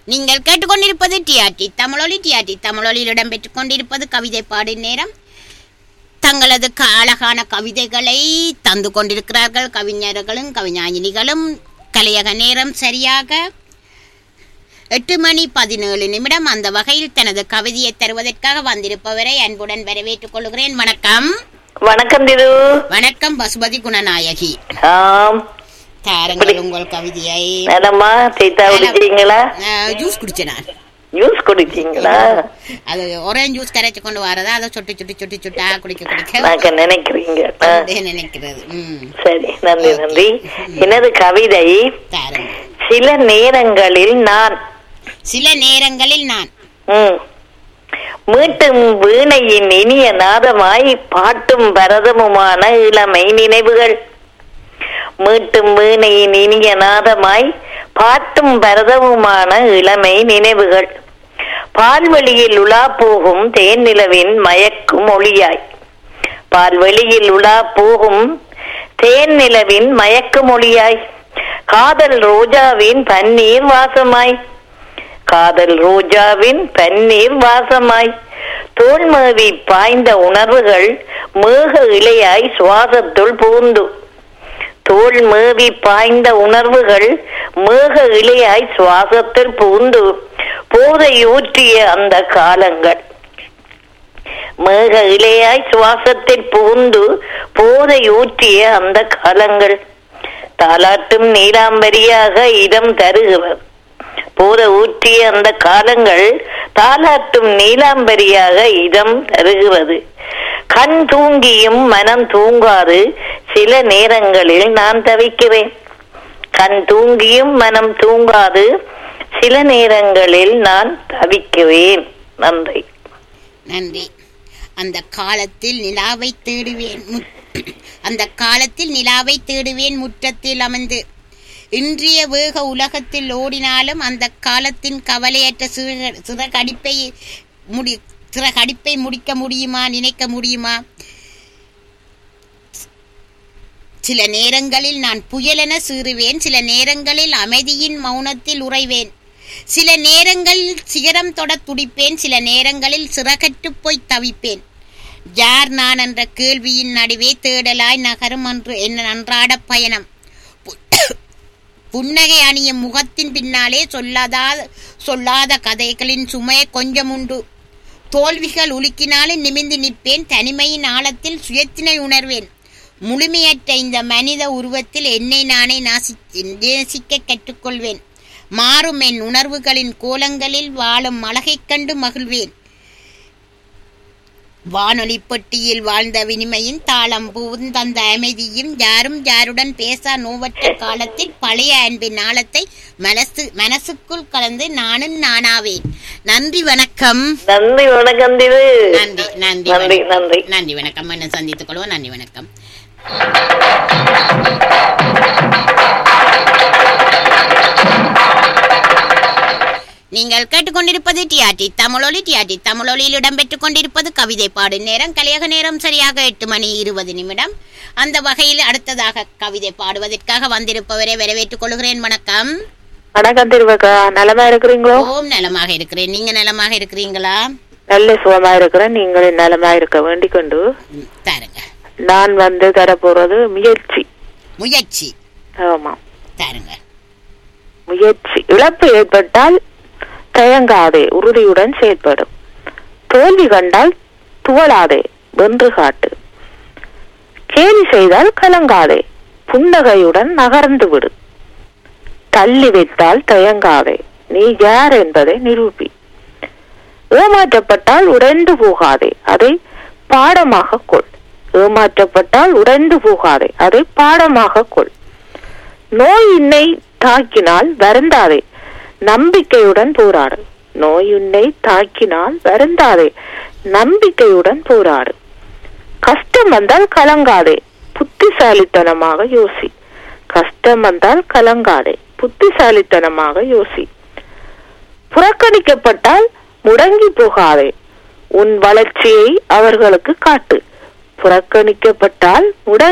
நீங்கள் கேட்டுக்கொண்டிருப்பது டிஆர்டி தமிழொலி டிஆர்டி தமிழொலியில் இடம்பெற்றுக் கொண்டிருப்பது கவிதை பாடும் நேரம் தங்களது க- அழகான கவிதைகளை தந்து கொண்டிருக்கிறார்கள் கவிஞர்களும் கவிஞானினிகளும் கலையக நேரம் சரியாக எட்டு மணி பதினேழு நிமிடம் அந்த வகையில் தனது கவிதையை தருவதற்காக வந்திருப்பவரை அன்புடன் வரவேற்றுக் கொள்கிறேன் வணக்கம் வணக்கம் திரு வணக்கம் பசுபதி குணநாயகி ஆம் தாருங்கள் உங்கள் கவிதையை நலமா சீதா குடிச்சீங்களா அஹ், ஜூஸ் குடிச்சேன் நான் ஜூஸ் குடிச்சீங்களா அது ஆரஞ்சு ஜூஸ் கரைச்சு கொண்டு வரதா அதை சொட்டு சொட்டு சொட்டு சுட்டா குடிக்க குடிக்க நாங்க நினைக்கிறீங்க ஆ, அப்படியே நினைக்கிறது ம் சரி நன்றி நன்றி எனது கவிதை தாருங்க சில நேரங்களில் நான் சில நேரங்களில் நான் ம், மீட்டும் வீணையின் இனிய நாதமாய் பாட்டும் பரதமுமான இளமை நினைவுகள் மீட்டும் வீணையின் இனிய நாதமாய் பாட்டும் பரதமுமான இளமை நினைவுகள் பால்வெளியில் உலா போகும் தேன்நிலவின் மயக்கும் ஒளியாய் பால்வெளியில் உலா போகும் தேன்நிலவின் மயக்கும் ஒளியாய் காதல் ரோஜாவின் பன்னீர் வாசமாய் காதல் ரோஜாவின் பன்னீர் வாசமாய் தோல்மேவி பாய்ந்த உணர்வுகள் மேக இலையாய் சுவாசத்துள் பூந்து தோல் மேவி பாய்ந்த உணர்வுகள் மேக இலையாய் சுவாசத்தில் பூந்து போதையூற்றிய அந்த காலங்கள் மேக இலையாய் சுவாசத்தில் புகுந்து போதையூற்றிய அந்த காலங்கள் தாலாட்டும் நீலாம்பரியாக இடம் தருகிறது போத ஊற்றிய அந்த காலங்கள் தாலாட்டும் நீலாம்பரியாக இடம் தருகிறது கண் தூங்கியும் மனம் தூங்காது சில நேரங்களில் நான் தவிக்கிறேன் கண் தூங்கியும் மனம் தூங்காது சில நேரங்களில் நான் தவிக்கிறேன் நன்றி நன்றி அந்த காலத்தில் நிலாவை தேடுவேன் முத்- அந்த காலத்தில் நிலாவை தேடுவேன் முற்றத்தில் அமர்ந்து இன்றைய வேக உலகத்தில் ஓடினாலும் அந்த காலத்தின் கவலையற்ற சிற சிறகடிப்பை முடி சிறகடிப்பை முடிக்க முடியுமா நினைக்க முடியுமா சில நேரங்களில் நான் புயலென சீறுவேன் சில நேரங்களில் அமைதியின் மௌனத்தில் உறைவேன் சில நேரங்களில் சிகரம் தொட துடிப்பேன் சில நேரங்களில் சிறகற்றுப் போய் தவிப்பேன் யார் நான் என்ற கேள்வியின் நடுவே தேடலாய் நகரும் அன்று என்ன அன்றாட பயணம் பு- புன்னகை அணியும் முகத்தின் பின்னாலே சொல்லாத சொல்லாத கதைகளின் சுமை கொஞ்சம் உண்டு தோல்விகள் உலுக்கினாலும் நிமிர்ந்து நிற்பேன் தனிமையின் ஆழத்தில் சுயத்தினை உணர்வேன் முழுமையற்ற இந்த மனித உருவத்தில் என்னை நானே நாசி நேசிக்க கற்றுக்கொள்வேன் மாறும் என் உணர்வுகளின் கோலங்களில் வாழும் அழகைக் கண்டு மகிழ்வேன் வானொலி பெட்டியில் வாழ்ந்த வினிமையின் தாளம் பூவும் தந்த அமைதியும் யாரும் யாருடன் பேசா நோவற்ற காலத்தில் பழைய அன்பின் ஆழத்தை மனசு மனசுக்குள் கலந்து நானும் நானாவேன் நன்றி வணக்கம் நன்றி வணக்கம் திரு நன்றி நன்றி நன்றி வணக்கம். நன்றி நன்றி வணக்கம் மீண்டும் சந்தித்துக் கொள்வோம் நன்றி வணக்கம் நீங்கள் கேட்டுக்கொண்டிருப்பது டிஆர்டி தமிழொலி டிஆர்டி தமிழொலியில் இடம்பெற்றுக் கொண்டிருப்பது கவிதை பாடும் நேரம் கலியக நேரம் சரியாக எட்டு மணி இருபது நிமிடம் அந்த வகையில் அடுத்ததாக கவிதை பாடுவதற்காக வந்திருப்பவரை வரவேற்றுக் கொள்கிறேன் வணக்கம் வணக்கம் திருவக்கா நலமா இருக்கிறீங்களோ ஓம் நலமாக இருக்கிறேன் நீங்க நலமாக இருக்கிறீங்களா நல்ல சுகமா இருக்கிறேன் நீங்களும் நலமா இருக்க வேண்டிக் கொண்டு ம், தாருங்க நான் வந்து தரப்போறது முயற்சி முயற்சி ஆமா தாருங்க முயற்சி இழப்பு ஏற்பட்டால் தயங்காதே உறுதியுடன் செயல்படும் தோல்வி கண்டால் துவளாதே வென்று காட்டு கேலி செய்தால் கலங்காதே புன்னகையுடன் நகர்ந்து விடு தள்ளி வைத்தால் தயங்காதே நீ யார் என்பதை நிரூபி ஏமாற்றப்பட்டால் உடைந்து போகாதே அதை பாடமாக கொள் ஏமாற்றப்பட்டால் உடைந்து போகாதே அதை பாடமாக கொள் நோய் உன்னை தாக்கினால் வருந்தாதே நம்பிக்கையுடன் போராடு நோய் உன்னை தாக்கினால் வருந்தாதே நம்பிக்கையுடன் போராடு கஷ்டம் வந்தால் கலங்காதே புத்திசாலித்தனமாக யோசி கஷ்டம் வந்தால் கலங்காதே புத்திசாலித்தனமாக யோசி புறக்கணிக்கப்பட்டால் முடங்கி போகாதே உன் வளர்ச்சியை அவர்களுக்கு காட்டு புறக்கணிக்கப்பட்டால் முடங்கி